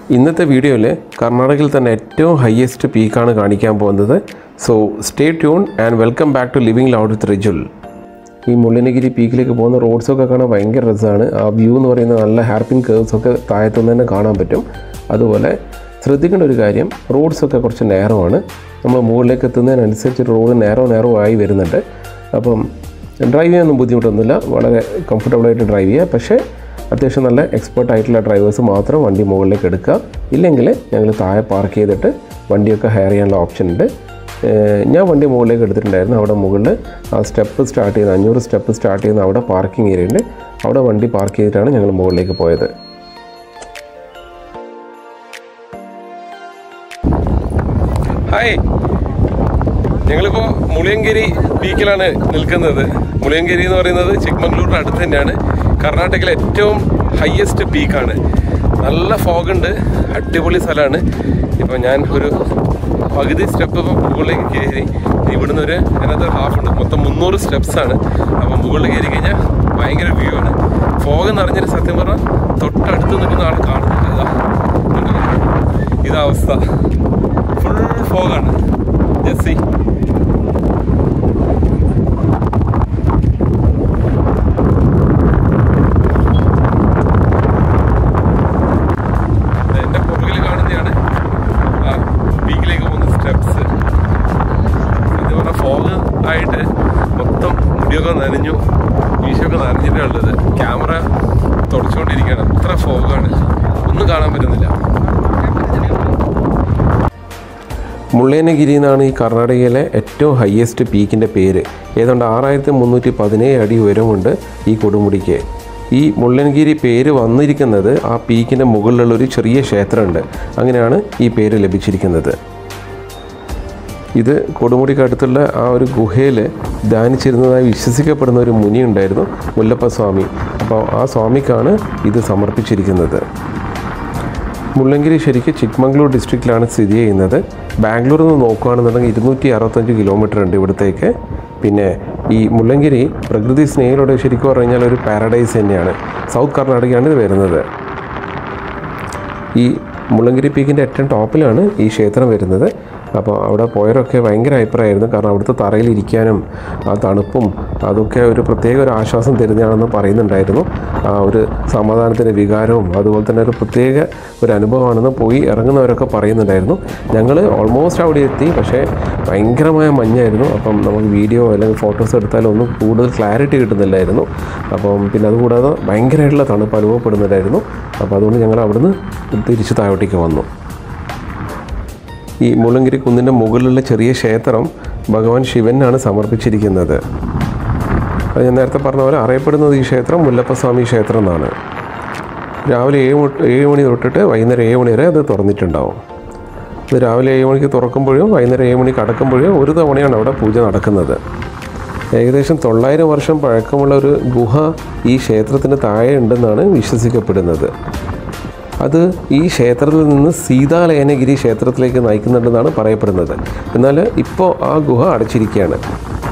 ഇന്നത്തെ വീഡിയോയിൽ കർണാടകയിൽ തന്നെ ഏറ്റവും ഹയസ്റ്റ് പീക്കാണ് കാണിക്കാൻ പോകുന്നത് so stay tuned and welcome back to living loud with Rijul ഈ മുള്ളിനഗിരി പീക്കിലേക്ക് പോകുന്ന റോഡ്സൊക്കെ കാണാൻ ഭയങ്കര രസമാണ് ആ വ്യൂ എന്ന് പറയുന്നത് നല്ല ഹാർപ്പിൻ കേവ്സൊക്കെ താഴത്തുനിന്ന് തന്നെ കാണാൻ പറ്റും അതുപോലെ ശ്രദ്ധിക്കേണ്ട ഒരു കാര്യം റോഡ്സൊക്കെ കുറച്ച് നേരമാണ് നമ്മൾ മുകളിലേക്ക് എത്തുന്നതിനനുസരിച്ച് റോഡ് നേരോ നേരോ ആയി വരുന്നുണ്ട് അപ്പം ഡ്രൈവ് ചെയ്യാനൊന്നും ബുദ്ധിമുട്ടൊന്നുമില്ല വളരെ കംഫർട്ടബിളായിട്ട് ഡ്രൈവ് ചെയ്യുക പക്ഷേ അത്യാവശ്യം നല്ല എക്സ്പേർട്ട് ആയിട്ടുള്ള ഡ്രൈവേഴ്സ് മാത്രം വണ്ടി മുകളിലേക്ക് എടുക്കുക ഇല്ലെങ്കിൽ ഞങ്ങൾ താഴെ പാർക്ക് ചെയ്തിട്ട് വണ്ടിയൊക്കെ ഹയർ ചെയ്യാനുള്ള ഓപ്ഷൻ ഉണ്ട് ഏഹ് ഞാൻ വണ്ടി മുകളിലേക്ക് എടുത്തിട്ടുണ്ടായിരുന്നു അവിടെ മുകളിൽ ആ സ്റ്റെപ്പ് സ്റ്റാർട്ട് ചെയ്യുന്ന അഞ്ഞൂറ് സ്റ്റെപ്പ് സ്റ്റാർട്ട് ചെയ്യുന്ന അവിടെ പാർക്കിംഗ് ഏരിയ ഉണ്ട് അവിടെ വണ്ടി പാർക്ക് ചെയ്തിട്ടാണ് ഞങ്ങൾ മുകളിലേക്ക് പോയത് ഹായ് ഞങ്ങളിപ്പോൾ മുളിയങ്കേരി പീക്കിലാണ് നിൽക്കുന്നത് മുളിയങ്കേരി എന്ന് പറയുന്നത് ചിക്മംഗ്ലൂരിന് അടുത്ത് തന്നെയാണ് കർണാടകയിലെ ഏറ്റവും ഹയസ്റ്റ് പീക്കാണ് നല്ല ഫോഗുണ്ട് അടിപൊളി സ്ഥലമാണ് ഇപ്പോൾ ഞാൻ ഒരു പകുതി സ്റ്റെപ്പ് ഇപ്പോൾ മുകളിലേക്ക് കയറി ഇവിടുന്ന് ഒരു അതിനകത്ത് ഹാഫ് ഉണ്ട് മൊത്തം മുന്നൂറ് സ്റ്റെപ്സ് ആണ് അപ്പോൾ മുകളിൽ കയറി കഴിഞ്ഞാൽ ഭയങ്കര വ്യൂ ആണ് ഫോഗ് നിറഞ്ഞൊരു സത്യം പറഞ്ഞാൽ തൊട്ടടുത്ത് നിൽക്കുന്ന ആൾ കാണുന്നുണ്ട് ഇതാ കണ്ടോ? ഇതാ അവസ്ഥ ഫുൾ ഫോഗാണ് ജസ്സി എൻ്റെ പുറകിൽ കാണുന്നതാണ് ആ പീക്കിലേക്ക് പോകുന്ന സ്റ്റെപ്സ് ഇത് പറഞ്ഞാൽ ഫോഗ് ആയിട്ട് മൊത്തം മുടിയൊക്കെ നനഞ്ഞു മീശയൊക്കെ നനഞ്ഞിട്ടാണ് ഉള്ളത് ക്യാമറ തുടച്ചുകൊണ്ടിരിക്കുകയാണ് അത്ര ഫോഗാണ് ഒന്നും കാണാൻ പറ്റുന്നില്ല മുള്ളേനഗിരി എന്നാണ് ഈ കർണാടകയിലെ ഏറ്റവും ഹയസ്റ്റ് പീക്കിൻ്റെ പേര് ഏതാണ്ട് ആറായിരത്തി മുന്നൂറ്റി പതിനേഴ് അടി ഉയരമുണ്ട് ഈ കൊടുമുടിക്ക് ഈ മുള്ളൻഗിരി പേര് വന്നിരിക്കുന്നത് ആ പീക്കിൻ്റെ മുകളിലുള്ള ഒരു ചെറിയ ക്ഷേത്രമുണ്ട് അങ്ങനെയാണ് ഈ പേര് ലഭിച്ചിരിക്കുന്നത് ഇത് കൊടുമുടിക്ക് അടുത്തുള്ള ആ ഒരു ഗുഹയിൽ ധ്യാനിച്ചിരുന്നതായി വിശ്വസിക്കപ്പെടുന്ന ഒരു മുനി ഉണ്ടായിരുന്നു മുല്ലപ്പ സ്വാമി അപ്പോൾ ആ സ്വാമിക്കാണ് ഇത് സമർപ്പിച്ചിരിക്കുന്നത് മുള്ളങ്കിരി ശരിക്കും ചിക്മംഗ്ലൂർ ഡിസ്ട്രിക്റ്റിലാണ് സ്ഥിതി ചെയ്യുന്നത് ബാംഗ്ലൂരിൽ നിന്ന് നോക്കുകയാണെന്നുണ്ടെങ്കിൽ ഇരുന്നൂറ്റി അറുപത്തഞ്ച് കിലോമീറ്റർ ഉണ്ട് ഇവിടത്തേക്ക് പിന്നെ ഈ മുള്ളങ്കിരി പ്രകൃതി സ്നേഹിലോട് ശരിക്കും പറഞ്ഞു കഴിഞ്ഞാൽ ഒരു പാരഡൈസ് തന്നെയാണ് സൗത്ത് കർണാടകയാണ് ഇത് വരുന്നത് ഈ മുള്ളങ്കിരി പീക്കിൻ്റെ ഏറ്റവും ടോപ്പിലാണ് ഈ ക്ഷേത്രം വരുന്നത് അപ്പോൾ അവിടെ പോയവരൊക്കെ ഭയങ്കര അഭിപ്രായമായിരുന്നു കാരണം അവിടുത്തെ തറയിലിരിക്കാനും ആ തണുപ്പും അതൊക്കെ ഒരു പ്രത്യേക ഒരു ആശ്വാസം തരുന്നതാണെന്ന് പറയുന്നുണ്ടായിരുന്നു ആ ഒരു സമാധാനത്തിൻ്റെ വികാരവും അതുപോലെ തന്നെ ഒരു പ്രത്യേക ഒരു അനുഭവമാണെന്ന് പോയി ഇറങ്ങുന്നവരൊക്കെ പറയുന്നുണ്ടായിരുന്നു ഞങ്ങൾ ഓൾമോസ്റ്റ് അവിടെ എത്തി പക്ഷേ ഭയങ്കരമായ മഞ്ഞായിരുന്നു അപ്പം നമുക്ക് വീഡിയോ അല്ലെങ്കിൽ ഫോട്ടോസ് എടുത്താലും ഒന്നും കൂടുതൽ ക്ലാരിറ്റി കിട്ടുന്നില്ലായിരുന്നു അപ്പം പിന്നെ അതുകൂടാതെ ഭയങ്കരമായിട്ടുള്ള തണുപ്പ് അനുഭവപ്പെടുന്നുണ്ടായിരുന്നു അപ്പോൾ അതുകൊണ്ട് ഞങ്ങൾ അവിടുന്ന് തിരിച്ച് താഴോട്ടേക്ക് വന്നു ഈ മുള്ളങ്കിരി കുന്നിൻ്റെ മുകളിലുള്ള ചെറിയ ക്ഷേത്രം ഭഗവാൻ ശിവനാണ് സമർപ്പിച്ചിരിക്കുന്നത് അത് ഞാൻ നേരത്തെ പറഞ്ഞ പോലെ അറിയപ്പെടുന്നത് ഈ ക്ഷേത്രം മുല്ലപ്പസ്വാമി ക്ഷേത്രം എന്നാണ് രാവിലെ ഏഴ് മു- ഏഴ് മണി തൊട്ടിട്ട് വൈകുന്നേരം ഏഴ് മണി വരെ അത് തുറന്നിട്ടുണ്ടാവും ഇത് രാവിലെ ഏഴ് മണിക്ക് തുറക്കുമ്പോഴും വൈകുന്നേരം ഏഴ് മണി കടക്കുമ്പോഴും ഒരു തവണയാണ് അവിടെ പൂജ നടക്കുന്നത് ഏകദേശം തൊള്ളായിരം വർഷം പഴക്കമുള്ള ഒരു ഗുഹ ഈ ക്ഷേത്രത്തിന് താഴെ ഉണ്ടെന്നാണ് വിശ്വസിക്കപ്പെടുന്നത് അത് ഈ ക്ഷേത്രത്തിൽ നിന്ന് സീതാലയനഗിരി ക്ഷേത്രത്തിലേക്ക് നയിക്കുന്നുണ്ടെന്നാണ് പറയപ്പെടുന്നത് എന്നാൽ ഇപ്പോൾ ആ ഗുഹ അടച്ചിരിക്കുകയാണ്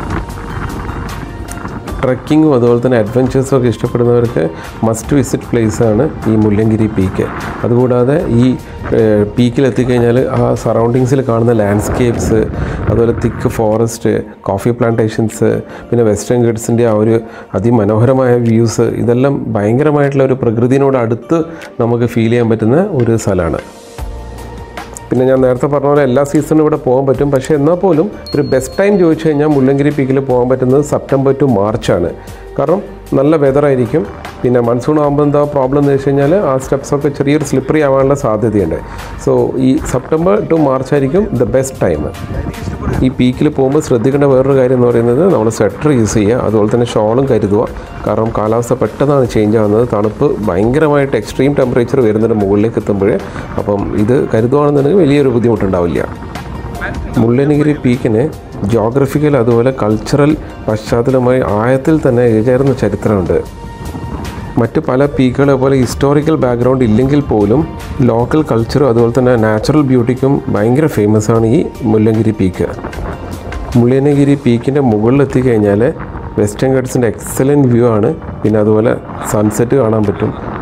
ട്രക്കിങ്ങും അതുപോലെ തന്നെ അഡ്വഞ്ചേഴ്സും ഒക്കെ ഇഷ്ടപ്പെടുന്നവർക്ക് മസ്റ്റ് വിസിറ്റ് പ്ലേസ് ആണ് ഈ മുല്ലങ്കിരി പീക്ക് അതുകൂടാതെ ഈ പീക്കിൽ എത്തിക്കഴിഞ്ഞാൽ ആ സറൗണ്ടിങ്സിൽ കാണുന്ന ലാൻഡ്സ്കേപ്സ് അതുപോലെ തിക്ക് ഫോറസ്റ്റ് കോഫി പ്ലാന്റേഷൻസ് പിന്നെ വെസ്റ്റേൺ ഗഡ്സിൻ്റെ ആ ഒരു അതിമനോഹരമായ വ്യൂസ് ഇതെല്ലാം ഭയങ്കരമായിട്ടുള്ള ഒരു പ്രകൃതിയോട് അടുത്ത് നമുക്ക് ഫീൽ ചെയ്യാൻ പറ്റുന്ന ഒരു സ്ഥലമാണ് പിന്നെ ഞാൻ നേരത്തെ പറഞ്ഞ പോലെ എല്ലാ സീസണും ഇവിടെ പോകാൻ പറ്റും പക്ഷേ എന്നാൽ പോലും ഒരു ബെസ്റ്റ് ടൈം ചോദിച്ചു കഴിഞ്ഞാൽ മുല്ലങ്കിരി പീക്കിൽ പോകാൻ പറ്റുന്നത് സെപ്റ്റംബർ ടു മാർച്ചാണ് കാരണം നല്ല വെതറായിരിക്കും പിന്നെ മൺസൂൺ ആകുമ്പോൾ എന്താ പ്രോബ്ലം എന്ന് വെച്ച് കഴിഞ്ഞാൽ ആ സ്റ്റെപ്സൊക്കെ ചെറിയൊരു സ്ലിപ്പറി ആവാനുള്ള സാധ്യതയുണ്ട് സോ ഈ സെപ്റ്റംബർ ടു മാർച്ച് ആയിരിക്കും ദ ബെസ്റ്റ് ടൈം ഈ പീക്കിൽ പോകുമ്പോൾ ശ്രദ്ധിക്കേണ്ട വേറൊരു കാര്യം എന്ന് പറയുന്നത് നമ്മൾ സ്വെറ്റർ യൂസ് ചെയ്യുക അതുപോലെ തന്നെ ഷോളും കരുതുക കാരണം കാലാവസ്ഥ പെട്ടെന്നാണ് ചേഞ്ച് ആകുന്നത് തണുപ്പ് ഭയങ്കരമായിട്ട് എക്സ്ട്രീം ടെമ്പറേച്ചർ വരുന്നതിന് മുകളിലേക്ക് എത്തുമ്പോൾ അപ്പം ഇത് കരുതുകയാണെന്നുണ്ടെങ്കിൽ വലിയൊരു ബുദ്ധിമുട്ടുണ്ടാവില്ല മുള്ളനഗിരി പീക്കിന് ജോഗ്രഫിക്കൽ അതുപോലെ കൾച്ചറൽ പശ്ചാത്തലമായി ആഴത്തിൽ തന്നെ ഇഴചേർന്ന ചരിത്രമുണ്ട് മറ്റ് പല പീക്കുകളെ പോലെ ഹിസ്റ്റോറിക്കൽ ബാക്ക്ഗ്രൗണ്ട് ഇല്ലെങ്കിൽ പോലും ലോക്കൽ കൾച്ചറും അതുപോലെ തന്നെ നാച്ചുറൽ ബ്യൂട്ടിക്കും ഭയങ്കര ഫേമസ് ആണ് ഈ മുല്ലങ്കിരി പീക്ക് മുള്ളനഗിരി പീക്കിൻ്റെ മുകളിലെത്തി കഴിഞ്ഞാൽ വെസ്റ്റേൺ ഗഡ്സിൻ്റെ എക്സലൻറ്റ് വ്യൂ ആണ് പിന്നെ അതുപോലെ സൺസെറ്റ് കാണാൻ പറ്റും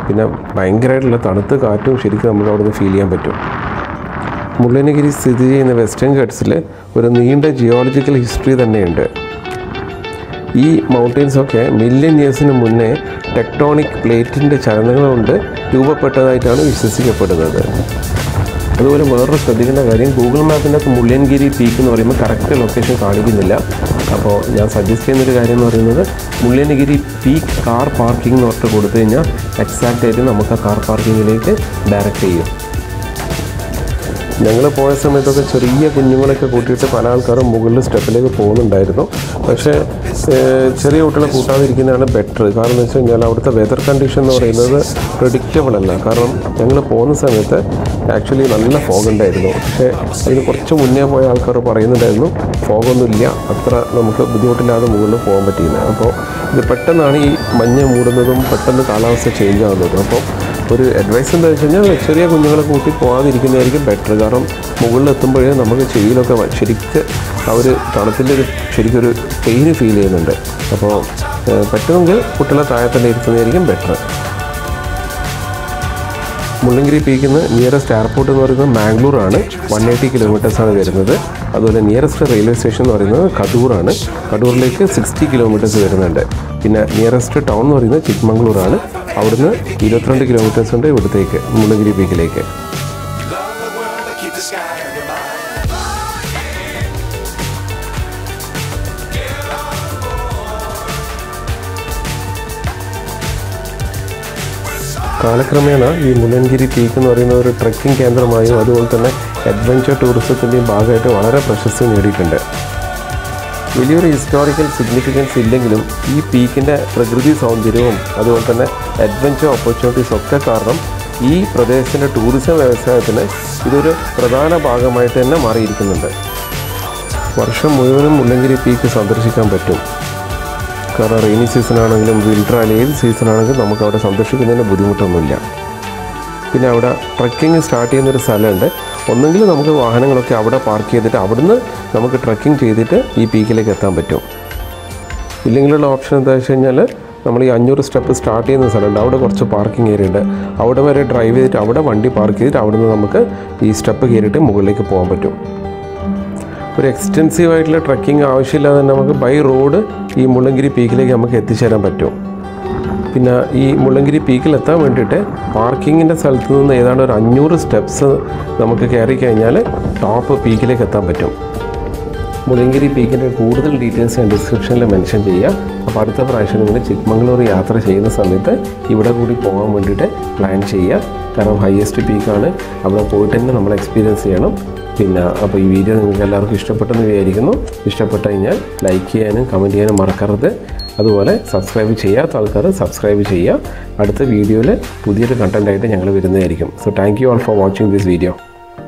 പിന്നെ ഭയങ്കരമായിട്ടുള്ള തണുത്ത കാറ്റും ശരിക്കും നമുക്ക് അവിടെ നിന്ന് ഫീൽ ചെയ്യാൻ പറ്റും മുള്ളനഗിരി സ്ഥിതി ചെയ്യുന്ന വെസ്റ്റേൺ ഘട്ട്സിൽ ഒരു നീണ്ട ജിയോളജിക്കൽ ഹിസ്റ്ററി തന്നെയുണ്ട് ഈ മൗണ്ടെയ്ൻസൊക്കെ മില്യൺ ഇയേഴ്സിന് മുന്നേ ടെക്ടോണിക് പ്ലേറ്റിൻ്റെ ചലനങ്ങൾ കൊണ്ട് രൂപപ്പെട്ടതായിട്ടാണ് വിശ്വസിക്കപ്പെടുന്നത് അതുപോലെ വേറൊരു ശ്രദ്ധിക്കേണ്ട കാര്യം ഗൂഗിൾ മാപ്പിൻ്റെ അകത്ത് മുള്ളിയൻഗിരി പീക്ക് എന്ന് പറയുമ്പോൾ കറക്റ്റ് ലൊക്കേഷൻ കാണിക്കുന്നില്ല അപ്പോൾ ഞാൻ സജസ്റ്റ് ചെയ്യുന്നൊരു കാര്യം എന്ന് പറയുന്നത് മുള്ളിയൻഗിരി പീക്ക് കാർ പാർക്കിംഗ് എന്ന് പറഞ്ഞിട്ട് കൊടുത്തു കഴിഞ്ഞാൽ എക്സാക്റ്റ് ആയിട്ട് നമുക്ക് ആ കാർ പാർക്കിങ്ങിലേക്ക് ഡയറക്റ്റ് ചെയ്യും ഞങ്ങൾ പോയ സമയത്തൊക്കെ ചെറിയ കുഞ്ഞുങ്ങളൊക്കെ കൂട്ടിയിട്ട് പല ആൾക്കാരും മുകളിൽ സ്റ്റെപ്പിലേക്ക് പോകുന്നുണ്ടായിരുന്നു പക്ഷേ ഏഹ്, ചെറിയ കുട്ടികളെ കൂട്ടാതിരിക്കുന്നതാണ് ബെറ്റർ കാരണം എന്ന് വെച്ച് കഴിഞ്ഞാൽ അവിടുത്തെ വെതർ കണ്ടീഷൻ എന്ന് പറയുന്നത് പ്രഡിക്റ്റബിൾ അല്ല കാരണം ഞങ്ങൾ പോകുന്ന സമയത്ത് ആക്ച്വലി നല്ല ഫോഗ് ഉണ്ടായിരുന്നു പക്ഷേ അതിന് കുറച്ച് മുന്നേ പോയ ആൾക്കാർ പറയുന്നുണ്ടായിരുന്നു ഫോഗൊന്നുമില്ല അത്ര നമുക്ക് ബുദ്ധിമുട്ടില്ലാതെ മുകളിൽ പോകാൻ പറ്റിയില്ല അപ്പോൾ ഇത് പെട്ടെന്നാണ് ഈ മഞ്ഞ് മൂടുന്നതും പെട്ടെന്ന് കാലാവസ്ഥ ചേഞ്ച് ആകുന്നതും അപ്പോൾ ഒരു അഡ്വൈസ് എന്താ വെച്ച് കഴിഞ്ഞാൽ ചെറിയ കുഞ്ഞുങ്ങളെ കൂട്ടി പോകാതിരിക്കുന്നതായിരിക്കും ബെറ്റർ കാരണം മുകളിൽ എത്തുമ്പോഴേ നമുക്ക് ചെവിയിലൊക്കെ വ- ശരിക്ക് ആ ഒരു തണുത്തിൻ്റെ ഒരു ശരിക്കൊരു പെയിന് ഫീൽ ചെയ്യുന്നുണ്ട് അപ്പോൾ ഏഹ്, പറ്റുമെങ്കിൽ കുട്ടികളെ താഴെ തന്നെ ഇരുത്തുന്നതായിരിക്കും ബെറ്റർ മുള്ളങ്കിരി പീക്കിൽ നിന്ന് നിയറസ്റ്റ് എയർപോർട്ട് എന്ന് പറയുന്നത് മാംഗ്ലൂർ ആണ് വൺ എയ്റ്റി കിലോമീറ്റേഴ്സാണ് വരുന്നത് അതുപോലെ നിയറസ്റ്റ് റെയിൽവേ സ്റ്റേഷൻ എന്ന് പറയുന്നത് കടൂറാണ് കടൂറിലേക്ക് സിക്സ്റ്റി കിലോമീറ്റേഴ്സ് വരുന്നുണ്ട് പിന്നെ നിയറസ്റ്റ് ടൗൺ എന്ന് പറയുന്നത് ചിക്മംഗ്ലൂർ ആണ് അവിടുന്ന് ഇരുപത്തിരണ്ട് കിലോമീറ്റേഴ്സ് ഉണ്ട് ഇവിടത്തേക്ക് മുള്ളങ്കിരി പീക്കിലേക്ക് Love the world and keep the sky on your mind. കാലക്രമേണ ഈ മുള്ളൻഗിരി പീക്ക് എന്ന് പറയുന്ന ഒരു ട്രക്കിംഗ് കേന്ദ്രമായും അതുപോലെ തന്നെ അഡ്വഞ്ചർ ടൂറിസത്തിൻ്റെയും ഭാഗമായിട്ട് വളരെ പ്രശസ്തി നേടിയിട്ടുണ്ട് വലിയൊരു ഹിസ്റ്റോറിക്കൽ സിഗ്നിഫിക്കൻസ് ഇല്ലെങ്കിലും ഈ പീക്കിൻ്റെ പ്രകൃതി സൗന്ദര്യവും അതുപോലെ തന്നെ അഡ്വഞ്ചർ ഓപ്പർച്യൂണിറ്റീസ് ഒക്കെ കാരണം ഈ പ്രദേശത്തിൻ്റെ ടൂറിസം വ്യവസായത്തിന് ഇതൊരു പ്രധാന ഭാഗമായിട്ട് തന്നെ മാറിയിരിക്കുന്നുണ്ട് വർഷം മുഴുവനും മുള്ളങ്കിരി പീക്ക് സന്ദർശിക്കാൻ പറ്റും കാരണം റെയിനി സീസൺ ആണെങ്കിലും വിൻ്റർ ആയാലും ഏത് സീസൺ ആണെങ്കിലും നമുക്ക് അവിടെ സന്ദർശിക്കുന്നതിന് ബുദ്ധിമുട്ടൊന്നുമില്ല പിന്നെ അവിടെ ട്രക്കിംഗ് സ്റ്റാർട്ട് ചെയ്യുന്ന ഒരു സ്ഥലമുണ്ട് ഒന്നെങ്കിൽ നമുക്ക് വാഹനങ്ങളൊക്കെ അവിടെ പാർക്ക് ചെയ്തിട്ട് അവിടുന്ന് നമുക്ക് ട്രക്കിംഗ് ചെയ്തിട്ട് ഈ പീക്കിലേക്ക് എത്താൻ പറ്റും ഇല്ലെങ്കിലുള്ള ഓപ്ഷൻ എന്താ വെച്ച് കഴിഞ്ഞാൽ നമ്മൾ ഈ അഞ്ഞൂറ് സ്റ്റെപ്പ് സ്റ്റാർട്ട് ചെയ്യുന്ന സ്ഥലമുണ്ട് അവിടെ കുറച്ച് പാർക്കിംഗ് ഏരിയ ഉണ്ട് അവിടെ വരെ ഡ്രൈവ് ചെയ്തിട്ട് അവിടെ വണ്ടി പാർക്ക് ചെയ്തിട്ട് അവിടുന്ന് നമുക്ക് ഈ സ്റ്റെപ്പ് കയറിയിട്ട് മുകളിലേക്ക് പോകാൻ പറ്റും ഒരു എക്സ്റ്റെൻസീവ് ആയിട്ടുള്ള ട്രക്കിംഗ് ആവശ്യമില്ലാതെ തന്നെ നമുക്ക് ബൈ റോഡ് ഈ മുള്ളങ്കിരി പീക്കിലേക്ക് നമുക്ക് എത്തിച്ചേരാൻ പറ്റും പിന്നെ ഈ മുള്ളങ്കിരി പീക്കിൽ എത്താൻ വേണ്ടിയിട്ട് പാർക്കിങ്ങിൻ്റെ സ്ഥലത്ത് നിന്ന് ഏതാണ്ട് ഒരു അഞ്ഞൂറ് സ്റ്റെപ്സ് നമുക്ക് കയറി കഴിഞ്ഞാൽ ടോപ്പ് പീക്കിലേക്ക് എത്താൻ പറ്റും മുള്ളങ്കിരി പീക്കിൻ്റെ കൂടുതൽ ഡീറ്റെയിൽസ് ഞാൻ ഡിസ്ക്രിപ്ഷനിൽ മെൻഷൻ ചെയ്യാം അപ്പോൾ അടുത്ത പ്രാവശ്യം നിങ്ങൾ ചിക്മംഗ്ലൂർ യാത്ര ചെയ്യുന്ന സമയത്ത് ഇവിടെ കൂടി പോകാൻ വേണ്ടിയിട്ട് പ്ലാൻ ചെയ്യുക കാരണം ഹയസ്റ്റ് പീക്കാണ് അവിടെ പോയിട്ട് തന്നെ നമ്മൾ എക്സ്പീരിയൻസ് ചെയ്യണം പിന്നെ അപ്പോൾ ഈ വീഡിയോ നിങ്ങൾക്ക് എല്ലാവർക്കും ഇഷ്ടപ്പെട്ടെന്ന് വിചാരിക്കുന്നു ഇഷ്ടപ്പെട്ട് കഴിഞ്ഞാൽ ലൈക്ക് ചെയ്യാനും കമൻറ്റ് ചെയ്യാനും മറക്കരുത് അതുപോലെ സബ്സ്ക്രൈബ് ചെയ്യാത്ത ആൾക്കാർ സബ്സ്ക്രൈബ് ചെയ്യുക അടുത്ത വീഡിയോയിൽ പുതിയൊരു കണ്ടൻറ്റായിട്ട് ഞങ്ങൾ വരുന്നതായിരിക്കും so thank you all for watching this video